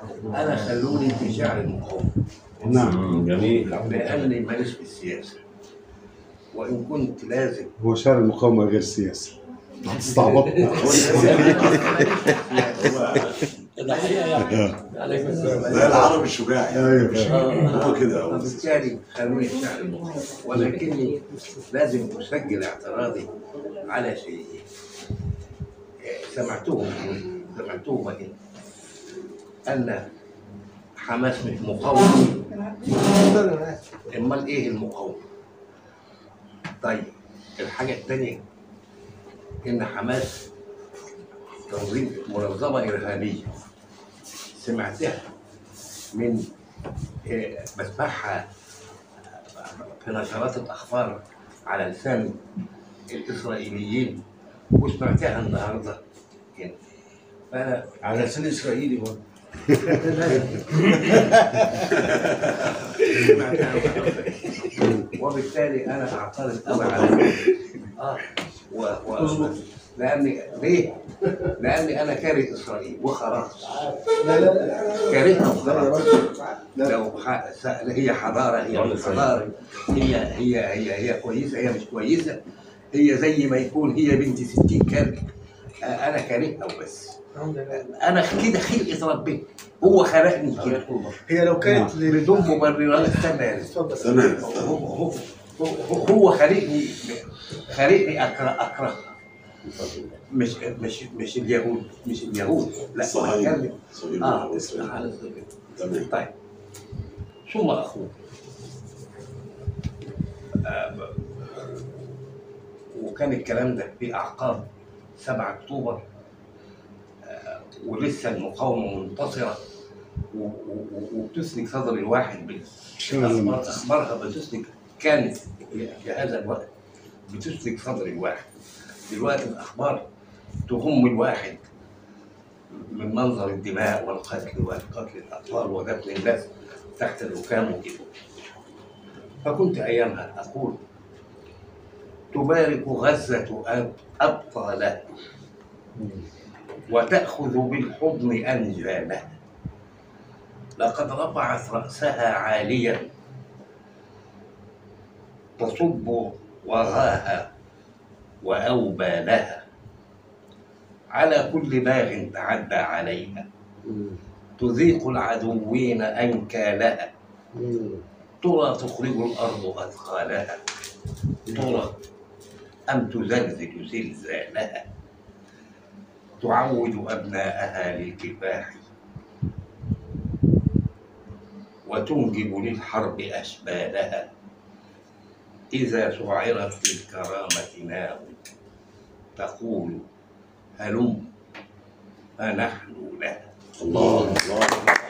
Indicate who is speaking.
Speaker 1: انا خلوني في شعر المقاومه
Speaker 2: نعم
Speaker 3: جميل
Speaker 1: لاني ماليش في السياسه وان كنت لازم
Speaker 2: هو شعر المقاومة غير سياسي هتستعبطنا
Speaker 4: الحقيقه يعني عليكم السلام
Speaker 5: زي العربي الشجاعي
Speaker 2: ايوه
Speaker 5: هو كده هو
Speaker 1: وبالتالي خلوني في شعر المقاومه ولكني لازم اسجل اعتراضي على شيء سمعتهم سمعتهم إيه؟ ان حماس مش مقاومه امال ايه المقاومه؟ طيب الحاجه الثانيه ان حماس تنظيم منظمه ارهابيه سمعتها من إيه، بسمعها في نشرات الاخبار على لسان الاسرائيليين وسمعتها النهارده هنا فانا
Speaker 6: على لسان اسرائيلي برضه
Speaker 1: سمعتها النهاردة. وبالتالي انا اعترض قوي على اه و... و... لاني ليه؟ لاني انا كاره اسرائيل وخلاص كارهها وخلاص لو ح... س- هي حضاره هي مش حضاره هي هي هي هي كويسه هي مش كويسه هي زي ما يكون هي بنت 60 كلب آه، انا كارهها وبس انا كده خلقه ربنا هو خلقني كده
Speaker 6: هي لو كانت ل-
Speaker 1: بدون مبررات استنى يا ريت.
Speaker 6: اتفضل
Speaker 5: تمام
Speaker 1: هو هو هو, هو خلقني خلقني اكره اكره مش مش مش اليهود مش اليهود لا
Speaker 5: صهاينة.
Speaker 1: بتكلم
Speaker 5: صهيونة
Speaker 1: اه
Speaker 5: أو
Speaker 1: اسمع
Speaker 5: إسرائيل.
Speaker 1: على الصغير.
Speaker 5: تمام
Speaker 1: طيب ثم اخوه آه ب- وكان الكلام ده في اعقاب 7 اكتوبر آه ولسه المقاومه منتصره و- و- و- وبتسلك صدر الواحد بال- أخبار- اخبارها بتسلك كانت في في هذا الوقت بتسلك صدر الواحد دلوقتي الاخبار تهم الواحد من منظر الدماء والقتل وقتل الاطفال ودفن الناس تحت الركام وكده فكنت ايامها اقول تبارك غزة أب- أبطالها وتأخذ بالحضن أنجالها لقد رفعت رأسها عاليا تصب وغاها وأوبى لها على كل باغ تعدى عليها تذيق العدوين أنكالها ترى تخرج الأرض أثقالها ترى أم تزلزل زلزالها تعود أبناءها للكفاح وتنجب للحرب أشبالها إذا سعرت للكرامة نار تقول هلم فنحن لها
Speaker 5: الله الله